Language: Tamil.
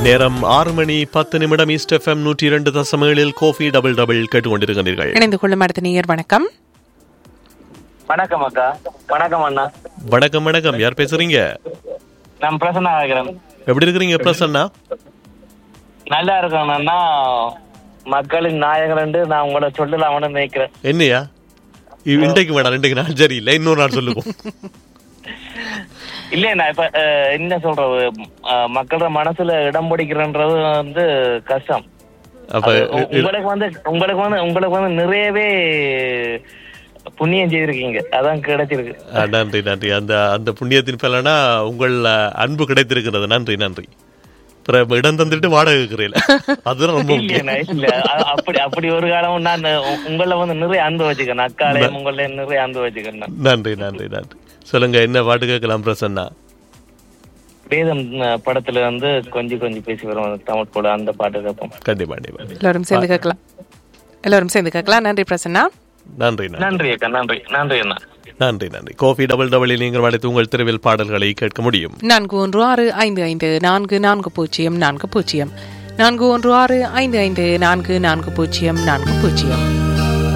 நேரம் ஆறு மணி பத்து நிமிடம் ஈஸ்ட் எஃப்எம் நூற்றி இரண்டு தசம் ஏழில் கோஃபி டபுள் டபுள் கேட்டுக்கொண்டிருக்கிறீர்கள் இணைந்து கொள்ளும் அடுத்த நேயர் வணக்கம் வணக்கம் அக்கா வணக்கம் அண்ணா வணக்கம் வணக்கம் யார் பேசுறீங்க நான் பிரசன்னா ஆகிறேன் எப்படி இருக்கிறீங்க பிரசன்னா நல்லா இருக்கேன் அண்ணா மக்களின் நாயகன் நான் உங்களை சொல்லலாம்னு நினைக்கிறேன் என்னையா இ- இன்றைக்கு வேணாம் இன்றைக்கு நாள் சரியில்லை இன்னொரு நாள் சொல்லுவோம் இல்லையா இப்ப அஹ், என்ன சொல்றது அஹ், மக்களோட மனசுல இடம் பிடிக்கிறன்றது வந்து கஷ்டம் அப்ப அது இ- இ- உங்களுக்கு வந்து உங்களுக்கு வந்து உங்களுக்கு வந்து நிறையவே புண்ணியம் செய்திருக்கீங்க அதான் கிடைச்சிருக்கு ஆ, நன்றி நன்றி அந்த அந்த புண்ணியத்தின் பலனா உங்கள் அ, அன்பு கிடைத்திருக்கிறது நன்றி நன்றி அப்புறம் இடம் தந்துட்டு வாடகை இருக்கிறீங்கள அதுதான் ரொம்ப முக்கியம் இல்லையா இல்ல அ- அப்படி அப்படி ஒரு காலம் நான் உ- உங்களை வந்து நிறைய அன்பு வச்சுக்கிறேன் அக்காலையும் உங்களை நிறைய அன்பு வச்சுக்கிறேன் நான். நன்றி நன்றி நன்றி சொல்லுங்க என்ன பாட்டு கேட்கலாம் பிரசன்னா வேதம் அஹ், படத்துல வந்து கொஞ்சம் கொஞ்சம் பேசி வரும் தமிழ் கூட அந்த பாட்டு கேட்போம் கண்டிப்பா கண்டிப்பா எல்லோரும் சேர்ந்து கேட்கலாம் எல்லோரும் சேர்ந்து கேட்கலாம் நன்றி பிரசன்னா நன்றி நன்றி நன்றி அக்கா நன்றி நன்றி அண்ணா நன்றி நன்றி கோஃபி டபுள் டபுளில் நீங்கள் அழைத்து உங்கள் தெருவில் பாடல்களை கேட்க முடியும் நான்கு ஒன்று ஆறு ஐந்து ஐந்து நான்கு நான்கு பூஜ்ஜியம் நான்கு பூஜ்ஜியம் நான்கு ஒன்று ஆறு ஐந்து ஐந்து நான்கு நான்கு பூஜ்ஜியம் நான்கு பூஜ்ஜியம்